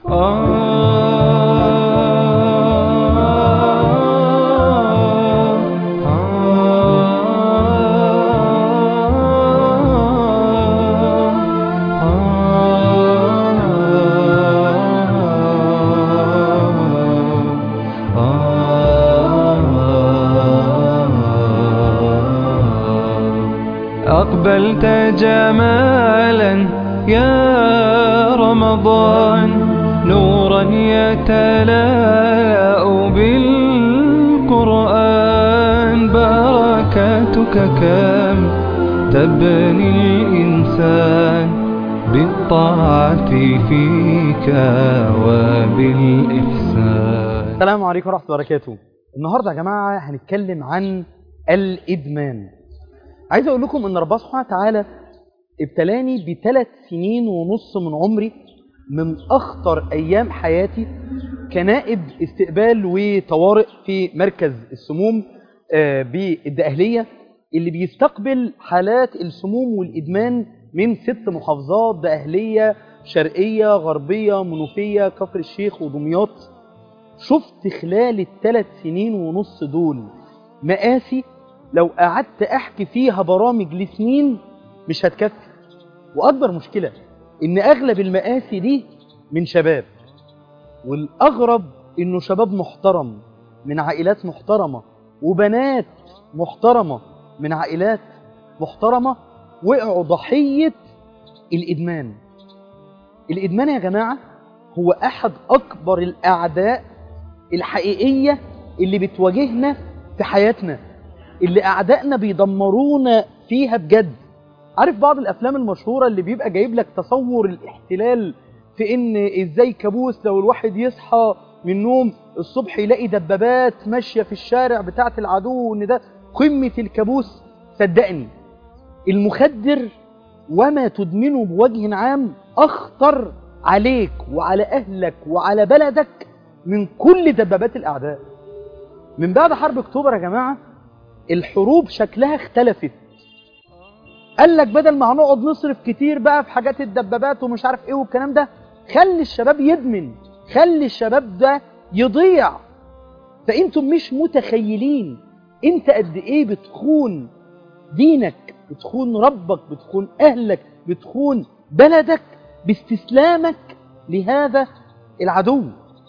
أقبلت جمالا يا رمضان نورا يتلاء بالقرآن بركاتك كم تبني الإنسان بالطاعة فيك وبالإحسان السلام عليكم ورحمة الله وبركاته النهاردة يا جماعة هنتكلم عن الإدمان عايز أقول لكم إن ربنا سبحانه وتعالى ابتلاني بثلاث سنين ونص من عمري من أخطر أيام حياتي كنائب استقبال وطوارئ في مركز السموم آه، بالدقهلية اللي بيستقبل حالات السموم والإدمان من ست محافظات دقهلية شرقية غربية منوفية كفر الشيخ ودمياط شفت خلال الثلاث سنين ونص دول مقاسي لو قعدت احكي فيها برامج لسنين مش هتكفي واكبر مشكله ان اغلب المقاسي دي من شباب والاغرب انه شباب محترم من عائلات محترمه وبنات محترمه من عائلات محترمه وقعوا ضحيه الادمان الادمان يا جماعه هو احد اكبر الاعداء الحقيقيه اللي بتواجهنا في حياتنا اللي اعدائنا بيدمرونا فيها بجد عارف بعض الافلام المشهوره اللي بيبقى جايب لك تصور الاحتلال في ان ازاي كابوس لو الواحد يصحى من النوم الصبح يلاقي دبابات ماشيه في الشارع بتاعه العدو وان ده قمه الكابوس صدقني المخدر وما تدمنه بوجه عام اخطر عليك وعلى اهلك وعلى بلدك من كل دبابات الاعداء من بعد حرب اكتوبر يا جماعه الحروب شكلها اختلفت قال لك بدل ما هنقعد نصرف كتير بقى في حاجات الدبابات ومش عارف ايه والكلام ده خلي الشباب يدمن خلي الشباب ده يضيع فانتم مش متخيلين انت قد ايه بتخون دينك بتخون ربك بتخون اهلك بتخون بلدك باستسلامك لهذا العدو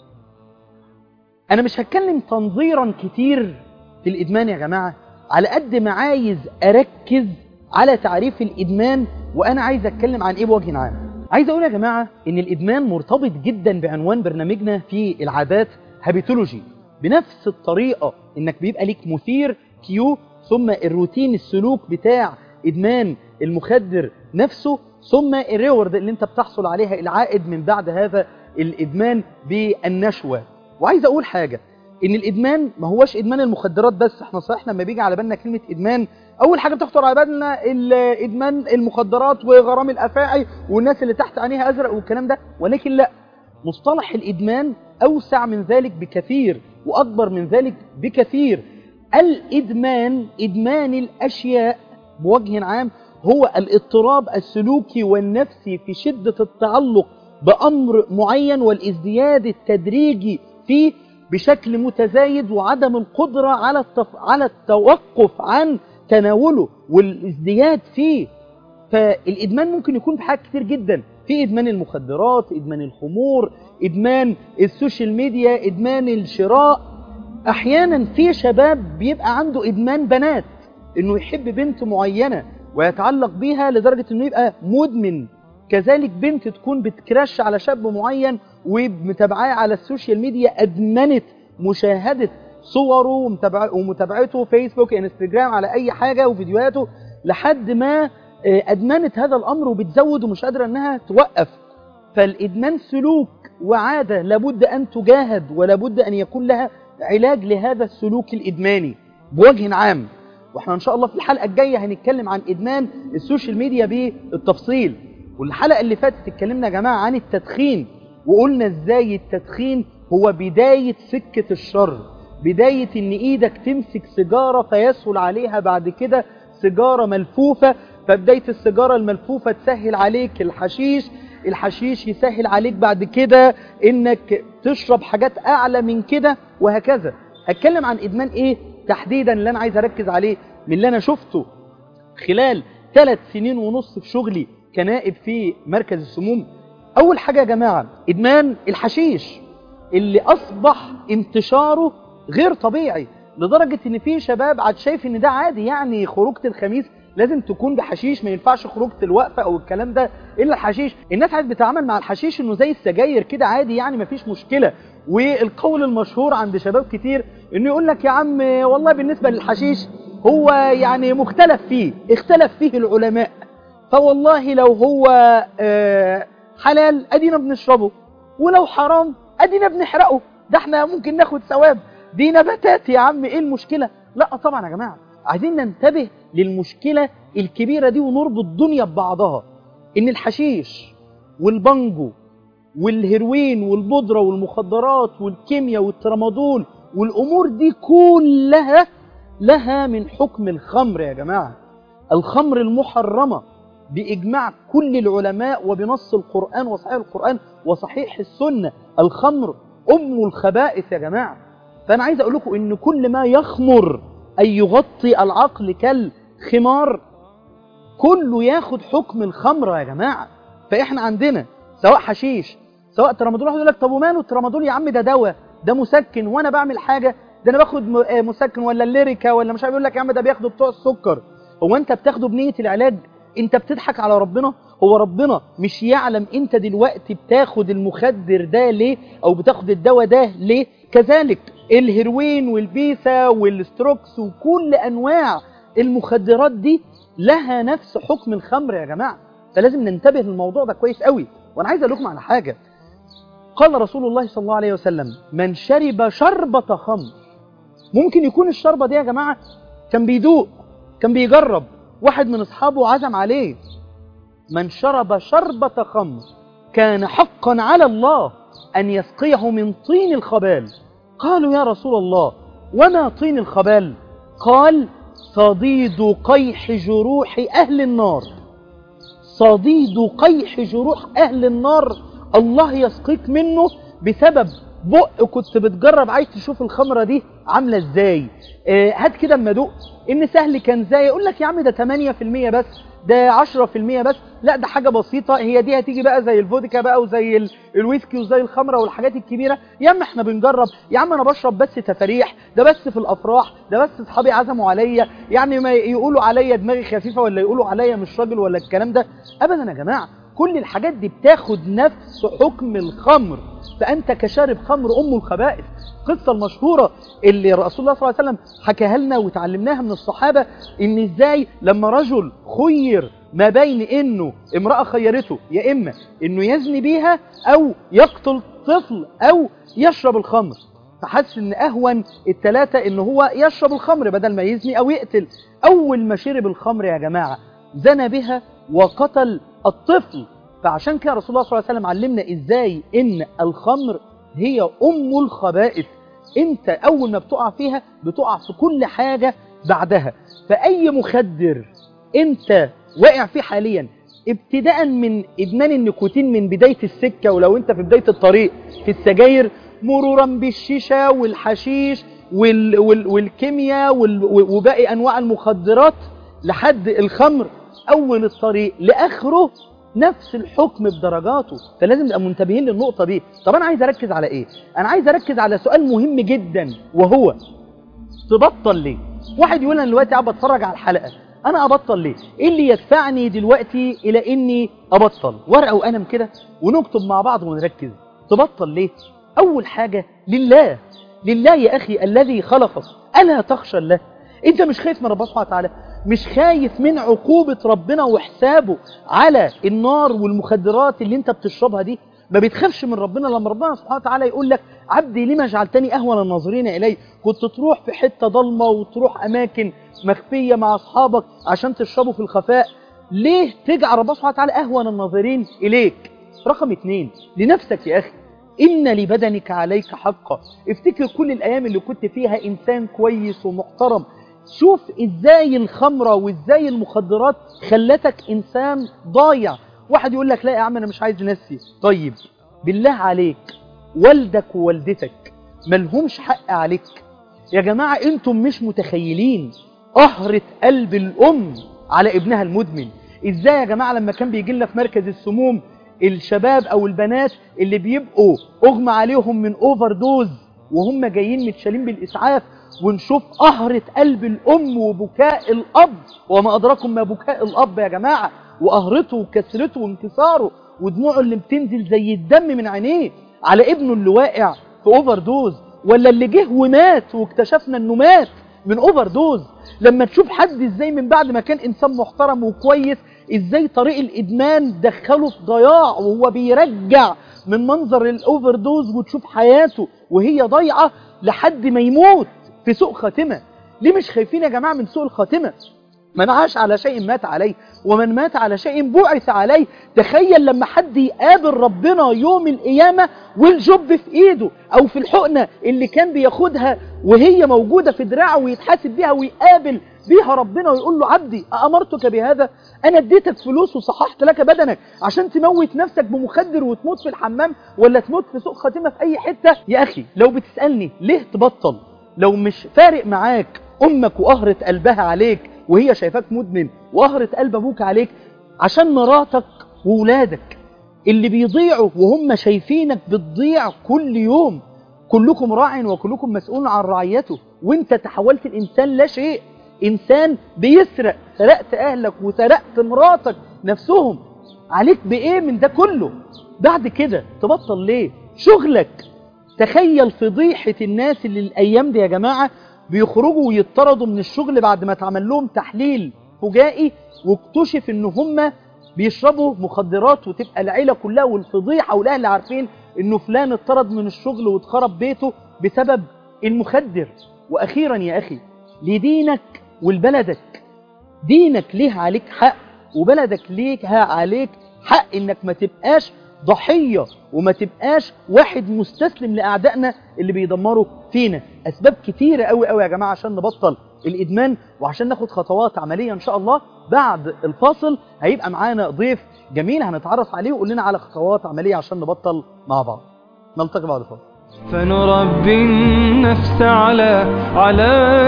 انا مش هتكلم تنظيرا كتير في الادمان يا جماعه على قد ما عايز اركز على تعريف الادمان وانا عايز اتكلم عن ايه بوجه عام عايز اقول يا جماعه ان الادمان مرتبط جدا بعنوان برنامجنا في العادات هابيتولوجي بنفس الطريقه انك بيبقى ليك مثير كيو ثم الروتين السلوك بتاع ادمان المخدر نفسه ثم الريورد اللي انت بتحصل عليها العائد من بعد هذا الادمان بالنشوه وعايز اقول حاجه ان الادمان ما هوش ادمان المخدرات بس احنا صحيح لما بيجي على بالنا كلمه ادمان اول حاجه بتخطر على بالنا ادمان المخدرات وغرام الافاعي والناس اللي تحت عينيها ازرق والكلام ده ولكن لا مصطلح الادمان اوسع من ذلك بكثير واكبر من ذلك بكثير الادمان ادمان الاشياء بوجه عام هو الاضطراب السلوكي والنفسي في شده التعلق بامر معين والازدياد التدريجي فيه بشكل متزايد وعدم القدرة على التف... على التوقف عن تناوله والازدياد فيه فالإدمان ممكن يكون في حاجات كتير جدا في إدمان المخدرات إدمان الخمور إدمان السوشيال ميديا إدمان الشراء أحيانا في شباب بيبقى عنده إدمان بنات إنه يحب بنت معينة ويتعلق بيها لدرجة إنه يبقى مدمن كذلك بنت تكون بتكراش على شاب معين ومتابعاه على السوشيال ميديا ادمنت مشاهده صوره ومتابعته فيسبوك انستجرام على اي حاجه وفيديوهاته لحد ما ادمنت هذا الامر وبتزود ومش قادره انها توقف فالادمان سلوك وعاده لابد ان تجاهد ولابد ان يكون لها علاج لهذا السلوك الادماني بوجه عام واحنا ان شاء الله في الحلقه الجايه هنتكلم عن ادمان السوشيال ميديا بالتفصيل والحلقه اللي فاتت اتكلمنا يا جماعه عن التدخين وقلنا ازاي التدخين هو بداية سكة الشر بداية ان ايدك تمسك سيجارة فيسهل عليها بعد كده سيجارة ملفوفة فبداية السيجارة الملفوفة تسهل عليك الحشيش الحشيش يسهل عليك بعد كده انك تشرب حاجات اعلى من كده وهكذا هتكلم عن ادمان ايه تحديدا اللي انا عايز اركز عليه من اللي انا شفته خلال ثلاث سنين ونص في شغلي كنائب في مركز السموم اول حاجه يا جماعه ادمان الحشيش اللي اصبح انتشاره غير طبيعي لدرجه ان في شباب عاد شايف ان ده عادي يعني خروجه الخميس لازم تكون بحشيش ما ينفعش خروجه الوقفه او الكلام ده الا الحشيش الناس عايز بتتعامل مع الحشيش انه زي السجاير كده عادي يعني مفيش مشكله والقول المشهور عند شباب كتير انه يقول لك يا عم والله بالنسبه للحشيش هو يعني مختلف فيه اختلف فيه العلماء فوالله لو هو آه، حلال ادينا بنشربه ولو حرام ادينا بنحرقه ده احنا ممكن ناخد ثواب دي نباتات يا عم ايه المشكله لا طبعا يا جماعه عايزين ننتبه للمشكله الكبيره دي ونربط الدنيا ببعضها ان الحشيش والبانجو والهيروين والبودره والمخدرات والكيمياء والترامادول والامور دي كلها لها من حكم الخمر يا جماعه الخمر المحرمه باجماع كل العلماء وبنص القران وصحيح القران وصحيح السنه الخمر ام الخبائث يا جماعه فانا عايز اقول لكم ان كل ما يخمر اي يغطي العقل كالخمار كله ياخد حكم الخمره يا جماعه فاحنا عندنا سواء حشيش سواء ترامادول واحد يقول لك طب وماله الترامادول يا عم ده دواء ده مسكن وانا بعمل حاجه ده انا باخد م- آه مسكن ولا الليريكا ولا مش عارف يقول لك يا عم ده بياخده بتوع السكر هو انت بتاخده بنيه العلاج انت بتضحك على ربنا هو ربنا مش يعلم انت دلوقتي بتاخد المخدر ده ليه او بتاخد الدواء ده ليه كذلك الهيروين والبيسا والستروكس وكل انواع المخدرات دي لها نفس حكم الخمر يا جماعه فلازم ننتبه للموضوع ده كويس قوي وانا عايز اقول لكم على حاجه قال رسول الله صلى الله عليه وسلم من شرب شربة خمر ممكن يكون الشربة دي يا جماعة كان بيدوق كان بيجرب واحد من أصحابه عزم عليه من شرب شربة خمر كان حقا على الله أن يسقيه من طين الخبال قالوا يا رسول الله وما طين الخبال قال صديد قيح جروح أهل النار صديد قيح جروح أهل النار الله يسقيك منه بسبب بق كنت بتجرب عايز تشوف الخمرة دي عاملة ازاي آه هات كده اما ادوق ان سهل كان زي يقول لك يا عم ده 8% بس ده 10% بس لا ده حاجة بسيطة هي دي هتيجي بقى زي الفودكا بقى وزي ال- الويسكي وزي الخمرة والحاجات الكبيرة يا عم احنا بنجرب يا عم انا بشرب بس تفاريح ده بس في الافراح ده بس اصحابي عزموا عليا يعني ما يقولوا عليا دماغي خفيفة ولا يقولوا عليا مش راجل ولا الكلام ده ابدا يا جماعة كل الحاجات دي بتاخد نفس حكم الخمر فأنت كشارب خمر أم الخبائث القصة المشهورة اللي رسول الله صلى الله عليه وسلم حكاها لنا وتعلمناها من الصحابة إن إزاي لما رجل خير ما بين إنه امرأة خيرته يا إما إنه يزني بيها أو يقتل طفل أو يشرب الخمر فحس إن أهون التلاتة إن هو يشرب الخمر بدل ما يزني أو يقتل أول ما شرب الخمر يا جماعة زنى بها وقتل الطفل فعشان كده رسول الله صلى الله عليه وسلم علمنا ازاي ان الخمر هي ام الخبائث انت اول ما بتقع فيها بتقع في كل حاجة بعدها فاي مخدر انت واقع فيه حاليا ابتداء من ادمان النيكوتين من بداية السكة ولو انت في بداية الطريق في السجاير مرورا بالشيشة والحشيش وال وال والكيمياء وال وباقي انواع المخدرات لحد الخمر اول الطريق لاخره نفس الحكم بدرجاته فلازم نبقى منتبهين للنقطة دي طب أنا عايز أركز على إيه؟ أنا عايز أركز على سؤال مهم جدا وهو تبطل ليه؟ واحد يقول أنا دلوقتي قاعد بتفرج على الحلقة أنا أبطل ليه؟ إيه اللي يدفعني دلوقتي إلى إني أبطل؟ ورقة وقلم كده ونكتب مع بعض ونركز تبطل ليه؟ أول حاجة لله لله يا أخي الذي خلقك ألا تخشى الله أنت مش خايف من ربنا سبحانه وتعالى مش خايف من عقوبة ربنا وحسابه على النار والمخدرات اللي انت بتشربها دي ما بتخافش من ربنا لما ربنا سبحانه وتعالى يقول لك عبدي لما جعلتني أهون الناظرين إلي كنت تروح في حتة ضلمة وتروح أماكن مخفية مع أصحابك عشان تشربوا في الخفاء ليه تجعل ربنا سبحانه وتعالى أهون الناظرين إليك رقم اتنين لنفسك يا أخي إن لبدنك عليك حقا افتكر كل الأيام اللي كنت فيها إنسان كويس ومحترم شوف ازاي الخمرة وازاي المخدرات خلتك انسان ضايع واحد يقول لك لا يا عم انا مش عايز نفسي طيب بالله عليك والدك ووالدتك ملهمش حق عليك يا جماعة انتم مش متخيلين قهرة قلب الام على ابنها المدمن ازاي يا جماعة لما كان بيجي لنا في مركز السموم الشباب او البنات اللي بيبقوا اغمى عليهم من اوفر دوز وهم جايين متشالين بالاسعاف ونشوف قهرة قلب الام وبكاء الاب وما ادراكم ما بكاء الاب يا جماعة وقهرته وكسرته وانكساره ودموعه اللي بتنزل زي الدم من عينيه على ابنه اللي واقع في اوفر دوز ولا اللي جه ومات واكتشفنا انه مات من اوفر دوز لما تشوف حد ازاي من بعد ما كان انسان محترم وكويس ازاي طريق الادمان دخله في ضياع وهو بيرجع من منظر الاوفر دوز وتشوف حياته وهي ضايعه لحد ما يموت في سوء خاتمه ليه مش خايفين يا جماعه من سوء الخاتمه من عاش على شيء مات عليه ومن مات على شيء بعث عليه تخيل لما حد يقابل ربنا يوم القيامة والجب في ايده او في الحقنة اللي كان بياخدها وهي موجودة في دراعه ويتحاسب بيها ويقابل بيها ربنا ويقول له عبدي أأمرتك بهذا أنا اديتك فلوس وصححت لك بدنك عشان تموت نفسك بمخدر وتموت في الحمام ولا تموت في سوق خاتمة في أي حتة يا أخي لو بتسألني ليه تبطل لو مش فارق معاك أمك وقهرة قلبها عليك وهي شايفاك مدمن وقهرة قلب أبوك عليك عشان مراتك وولادك اللي بيضيعوا وهم شايفينك بتضيع كل يوم كلكم راع وكلكم مسؤول عن رعيته وانت تحولت الإنسان لا شيء إنسان بيسرق سرقت أهلك وسرقت مراتك نفسهم عليك بإيه من ده كله بعد كده تبطل ليه شغلك تخيل فضيحة الناس اللي الأيام دي يا جماعة بيخرجوا ويطردوا من الشغل بعد ما اتعمل لهم تحليل فجائي واكتشف ان هم بيشربوا مخدرات وتبقى العيلة كلها والفضيحة والاهل عارفين انه فلان اتطرد من الشغل واتخرب بيته بسبب المخدر واخيرا يا اخي لدينك ولبلدك دينك ليه عليك حق وبلدك ليها عليك حق انك ما تبقاش ضحية وما تبقاش واحد مستسلم لأعدائنا اللي بيدمروا فينا أسباب كتيرة قوي قوي يا جماعة عشان نبطل الإدمان وعشان ناخد خطوات عملية إن شاء الله بعد الفاصل هيبقى معانا ضيف جميل هنتعرف عليه ويقول لنا على خطوات عملية عشان نبطل مع بعض نلتقي بعد الفاصل فنربي النفس على على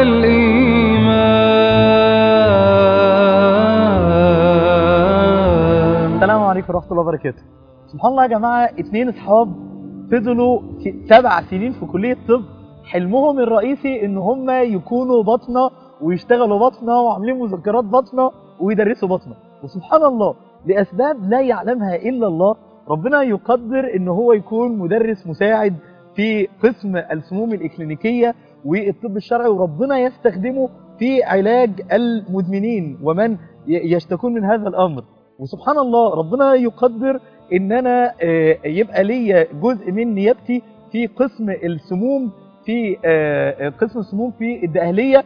الإيمان السلام عليكم ورحمة الله وبركاته سبحان الله يا جماعة اتنين اصحاب فضلوا س- سبع سنين في كلية طب حلمهم الرئيسي ان هم يكونوا بطنة ويشتغلوا بطنة وعاملين مذكرات بطنة ويدرسوا بطنة وسبحان الله لأسباب لا يعلمها إلا الله ربنا يقدر ان هو يكون مدرس مساعد في قسم السموم الإكلينيكية والطب الشرعي وربنا يستخدمه في علاج المدمنين ومن ي- يشتكون من هذا الأمر وسبحان الله ربنا يقدر ان انا آه، يبقى ليا جزء من نيابتي في قسم السموم في آه، آه، قسم السموم في الدقهلية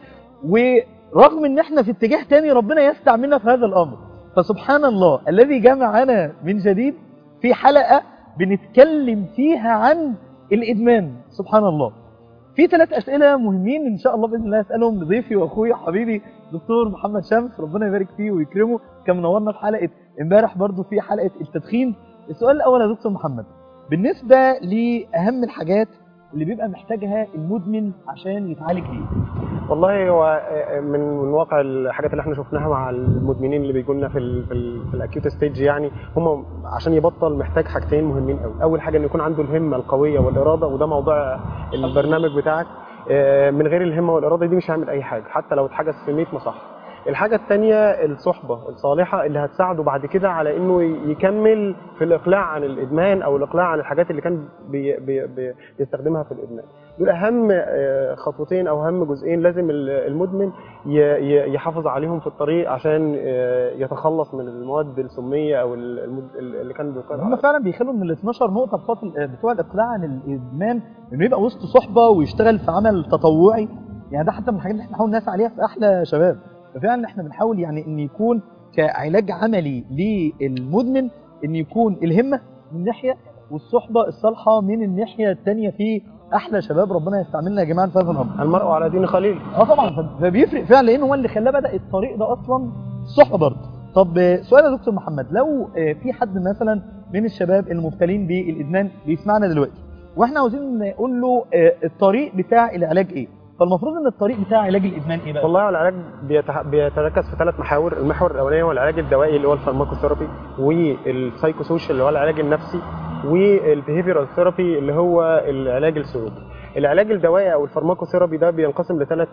ورغم ان احنا في اتجاه تاني ربنا يستعملنا في هذا الامر فسبحان الله الذي جمعنا من جديد في حلقة بنتكلم فيها عن الادمان سبحان الله في ثلاث اسئله مهمين ان شاء الله باذن الله اسالهم لضيفي واخوي وحبيبي دكتور محمد شمس ربنا يبارك فيه ويكرمه كان منورنا في حلقه امبارح برضو في حلقه التدخين السؤال الاول يا دكتور محمد بالنسبه لاهم الحاجات اللي بيبقى محتاجها المدمن عشان يتعالج بيه والله هو من من واقع الحاجات اللي احنا شفناها مع المدمنين اللي بيجوا لنا في ال في, ال في الاكيوت ستيج يعني هم عشان يبطل محتاج حاجتين مهمين قوي اول حاجه انه يكون عنده الهمه القويه والاراده وده موضوع البرنامج بتاعك آه، من غير الهمه والاراده دي مش هيعمل اي حاجه حتى لو اتحجز في 100 مصحه الحاجة التانية الصحبة الصالحة اللي هتساعده بعد كده على انه يكمل في الاقلاع عن الادمان او الاقلاع عن الحاجات اللي كان بي بي بي بيستخدمها في الادمان دول اهم آه، خطوتين او اهم جزئين لازم ال- المدمن ي- ي- يحافظ عليهم في الطريق عشان آه، يتخلص من المواد السمية او ال- المد- اللي كان بيقال هم فعلا بيخلوا من ال 12 نقطه بتوع بتوع الاقلاع عن الادمان انه يبقى وسط صحبه ويشتغل في عمل تطوعي يعني ده حتى من الحاجات اللي احنا بنحاول نسعى عليها في احلى شباب ففعلا احنا بنحاول يعني ان يكون كعلاج عملي للمدمن ان يكون الهمه من ناحيه والصحبه الصالحه من الناحيه الثانيه في احلى شباب ربنا يستعملنا يا جماعه في هذا الامر المرء على دين خليل اه طبعا ف- فبيفرق فعلا لان هو اللي خلاه بدا الطريق ده اصلا الصحبه برضه طب آه، سؤال يا دكتور محمد لو آه، في حد مثلا من الشباب المبتلين بالادمان بيسمعنا دلوقتي واحنا عاوزين نقول له آه، الطريق بتاع العلاج ايه فالمفروض ان الطريق بتاع علاج الادمان ايه بقى والله العلاج بيتح... بيتركز في ثلاث محاور المحور الاولاني هو العلاج الدوائي اللي هو الفارماكوثيرابي والسايكوسوشيال اللي هو العلاج النفسي والبيهيفيرال ثيرابي اللي هو العلاج السلوكي العلاج الدوائي او الفارماكوثيرابي ده بينقسم لثلاث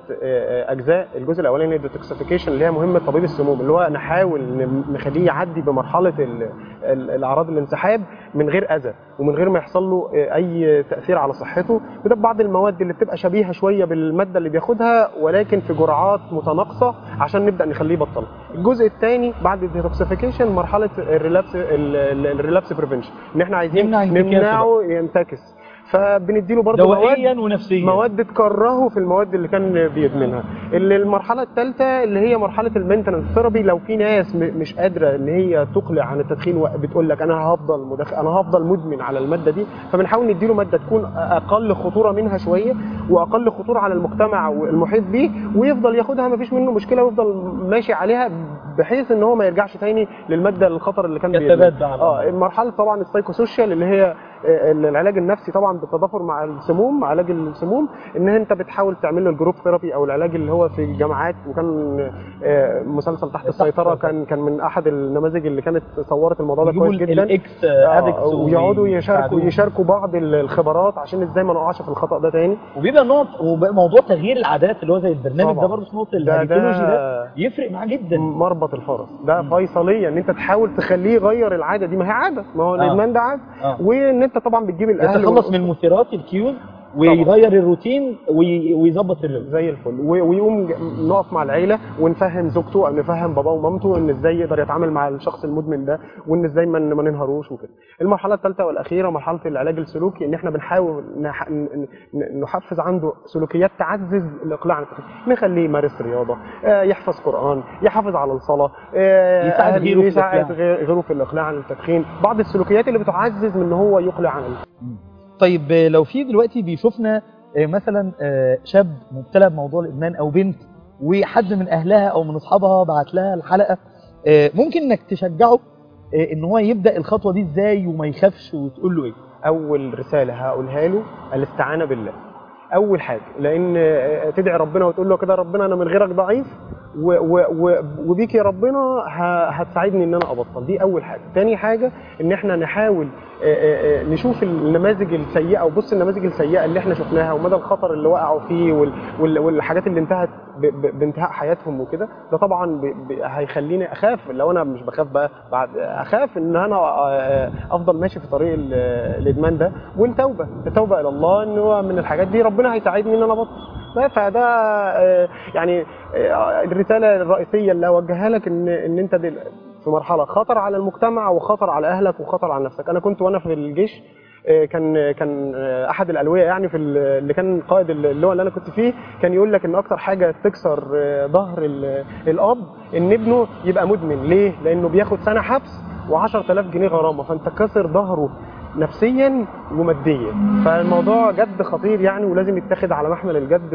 اجزاء الجزء الاولاني الديتوكسيفيكيشن اللي هي مهمه طبيب السموم اللي هو نحاول ن- نخليه يعدي بمرحله ال- ال- الاعراض الانسحاب من غير اذى ومن غير ما يحصل له اي تاثير على صحته وده ببعض المواد اللي بتبقى شبيهه شويه بالماده اللي بياخدها ولكن في جرعات متناقصه عشان نبدا نخليه يبطل الجزء الثاني بعد الديتوكسيفيكيشن مرحله الريلابس الريلابس بريفنشن ان احنا عايزين نمنع انتكاسه نمنعه ينتكس فبنديله برضه مواد دوائيا ونفسيا مواد تكرهه في المواد اللي كان بيدمنها اللي المرحله الثالثه اللي هي مرحله المينتنس ثيرابي لو في ناس م- مش قادره ان هي تقلع عن التدخين وبتقول لك انا هفضل مدخ... انا هفضل مدمن على الماده دي فبنحاول نديله ماده تكون اقل خطوره منها شويه واقل خطوره على المجتمع والمحيط بيه ويفضل ياخدها مفيش منه مشكله ويفضل ماشي عليها بحيث ان هو ما يرجعش تاني للماده الخطر اللي كان كثبات بيدمنها. بقى. اه مرحله طبعا السايكوسوشيال اللي هي آه، العلاج النفسي طبعا بالتضافر مع السموم مع علاج السموم ان انت بتحاول تعمل له الجروب ثيرابي او العلاج اللي هو في الجامعات وكان آه، مسلسل تحت السيطره كان كان من احد النماذج اللي كانت صورت الموضوع ده يجيبوا كويس ال- جدا الاكس آه، ادكتس ويقعدوا يشاركوا يشاركوا بعض ال- الخبرات عشان ازاي ما نقعش في الخطا ده تاني وبيبقى نقط وموضوع تغيير العادات اللي هو زي البرنامج طبعا. ده برضه اسمه ده الهيبتولوجي ده ده يفرق معاه جدا مربط الفرس ده فيصليه ان انت تحاول تخليه يغير العاده دي ما هي عاده ما هو آه. الادمان ده عاده آه. وان انت طبعا بتجيب الاهل يتخلص والأسرة. من المثيرات الكيوز ويغير الروتين وي- ويظبط الريتم زي الفل و- ويقوم ج- نقف مع العيله ونفهم زوجته او نفهم باباه ومامته ان ازاي يقدر يتعامل مع الشخص المدمن ده وان ازاي ما ن- ما ننهروش وكده. المرحله الثالثه والاخيره مرحله العلاج السلوكي ان احنا بنحاول نح- ن- ن- نحفز عنده سلوكيات تعزز الاقلاع عن التدخين، نخليه يمارس رياضه، آه، يحفظ قران، يحافظ على الصلاه، آه، يساعد أهل- غيره في يساعد الإقلاع. غير- غيره في الاقلاع عن التدخين، بعض السلوكيات اللي بتعزز من ان هو يقلع عن التدخين. طيب آه، لو في دلوقتي بيشوفنا آه، مثلا آه، شاب مبتلى بموضوع الادمان او بنت وحد من اهلها او من اصحابها بعت لها الحلقه آه، ممكن انك تشجعه آه، ان هو يبدا الخطوه دي ازاي وما يخافش وتقول له ايه اول رساله هقولها له الاستعانه بالله اول حاجه لان تدعي ربنا وتقول له كده ربنا انا من غيرك ضعيف و و و وبيك يا ربنا ه- هتساعدني ان انا ابطل دي اول حاجه تاني حاجه ان احنا نحاول آه، آه، آه، نشوف النماذج السيئه وبص النماذج السيئه اللي احنا شفناها ومدى الخطر اللي وقعوا فيه وال- وال- والحاجات اللي انتهت ب- ب- بانتهاء حياتهم وكده ده طبعا ب- ب- هيخليني اخاف لو انا مش بخاف بقى بعد اخاف ان انا آه، افضل ماشي في طريق ال- الادمان ده والتوبه التوبه الى الله ان هو من الحاجات دي ربنا هيساعدني ان انا ابطل ف- فده آه، يعني آه، الرساله الرئيسيه اللي اوجهها لك ان ان انت دل- في مرحله خطر على المجتمع وخطر على اهلك وخطر على نفسك انا كنت وانا في الجيش آه، كان كان آه، احد الالويه يعني في ال- اللي كان قائد اللواء اللي انا كنت فيه كان يقول لك ان اكتر حاجه تكسر آه، ظهر ال- الاب ان ابنه يبقى مدمن ليه لانه بياخد سنه حبس و10000 جنيه غرامه فانت كسر ظهره نفسيا وماديا فالموضوع جد خطير يعني ولازم يتاخد على محمل الجد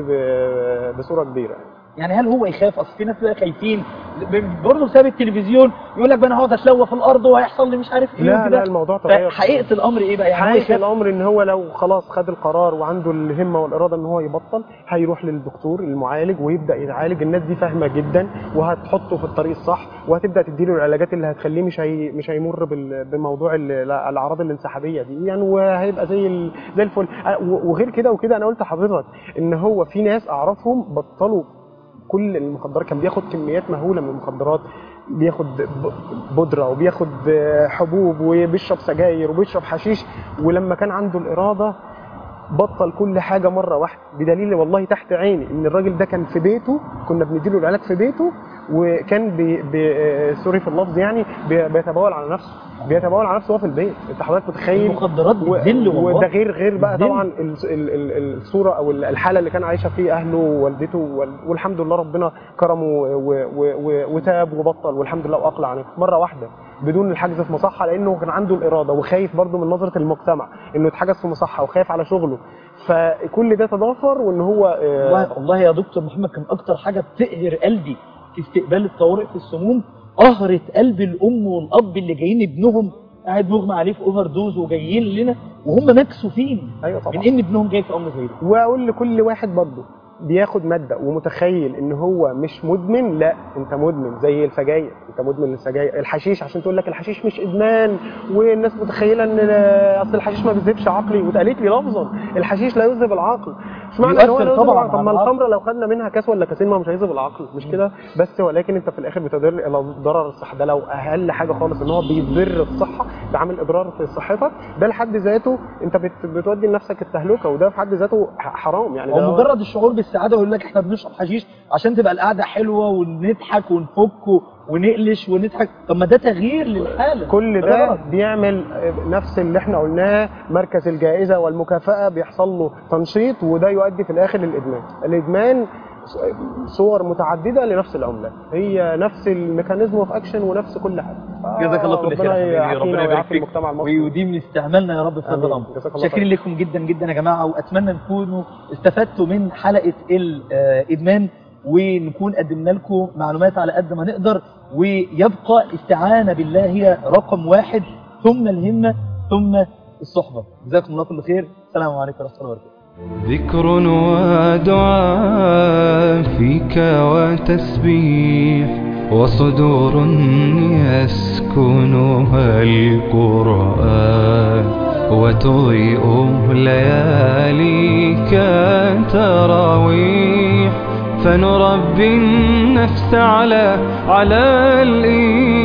ب- بصوره كبيره يعني هل هو يخاف اصل في ناس بقى خايفين برضه بسبب التلفزيون يقول لك بقى انا هقعد اتلوى في الارض وهيحصل لي مش عارف ايه لا وكده لا الموضوع تغير فحقيقه الامر ايه بقى يعني هو حقيقة يخاف الامر ان هو لو خلاص خد القرار وعنده الهمه والاراده ان هو يبطل هيروح للدكتور المعالج ويبدا يتعالج الناس دي فاهمه جدا وهتحطه في الطريق الصح وهتبدا تديله العلاجات اللي هتخليه مش هي مش هيمر بال- بموضوع ال- الاعراض الانسحابيه دي يعني وهيبقى زي ال- زي الفل أه، و- وغير كده وكده انا قلت لحضرتك ان هو في ناس اعرفهم بطلوا كل المخدرات كان بياخد كميات مهوله من المخدرات بياخد ب- بودره وبياخد آه، حبوب وبيشرب سجاير وبيشرب حشيش ولما كان عنده الاراده بطل كل حاجه مره واحده بدليل والله تحت عيني ان الراجل ده كان في بيته كنا بنديله العلاج في بيته وكان بي بي آه، سوري في اللفظ يعني بي- بيتبول على نفسه بيتبول على نفسه وهو في البيت انت حضرتك متخيل المخدرات و- بتذل والله وده غير غير بقى بتذل. طبعا ال- ال- ال- الصوره او ال- الحاله اللي كان عايشه فيه اهله ووالدته وال- والحمد لله ربنا كرمه و- و- و- وتاب وبطل والحمد لله واقلع عنه مره واحده بدون الحجز في مصحه لانه كان عنده الاراده وخايف برضه من نظره المجتمع انه يتحجز في مصحه وخايف على شغله فكل ده تضافر وان هو آه، والله والله يا دكتور محمد كان اكتر حاجه بتقهر قلبي في استقبال الطوارئ في السموم قهرة قلب الام والاب اللي جايين ابنهم قاعد مغمى عليه في اوفر دوز وجايين لنا وهم مكسوفين ايوه طبعا من ان ابنهم جاي في امر زي ده واقول لكل واحد برضه بياخد ماده ومتخيل ان هو مش مدمن لا انت مدمن زي السجاير انت مدمن للسجاير الحشيش عشان تقول لك الحشيش مش ادمان والناس متخيله ان اصل الحشيش ما بيذهبش عقلي واتقالت لي لفظا الحشيش لا يذهب العقل مش معنى ان هو بيؤثر لا يذهب طبعاً العقل طب ما على العقل. الخمره لو خدنا منها كاس ولا كاسين ما هو مش هيذهب العقل مش كده بس ولكن انت في الاخر بتضر الى ضرر الصحه ده لو اقل حاجه خالص ان هو بيضر الصحه ده عامل اضرار في صحتك ده لحد ذاته انت بت- بتودي لنفسك التهلكه وده في حد ذاته ح- حرام يعني هو ده مجرد الشعور بالسعاده ويقول لك احنا بنشرب حشيش عشان تبقى القعده حلوه ونضحك ونفك و- ونقلش ونضحك طب ما ده تغيير للحاله كل ده غلط. بيعمل نفس اللي احنا قلناه مركز الجائزه والمكافاه بيحصل له تنشيط وده يؤدي في الاخر للادمان الادمان صور متعدده لنفس العمله هي نفس الميكانيزم اوف اكشن ونفس كل حاجه جزاك الله كل خير ربنا يا حبيبي يعافينا ربنا يبارك ويعافي فيك المجتمع المصري ويديم من استعمالنا يا رب في هذا آمين. الامر جزاك الله شاكرين خير. لكم جدا جدا يا جماعه واتمنى تكونوا استفدتوا من حلقه الادمان ونكون قدمنا لكم معلومات على قد ما نقدر ويبقى استعانه بالله هي رقم واحد ثم الهمه ثم الصحبه جزاكم الله كل خير السلام عليكم ورحمه الله وبركاته ذكر ودعاء فيك وتسبيح وصدور يسكنها القرآن وتضيء لياليك تراويح فنربي النفس على على الإيمان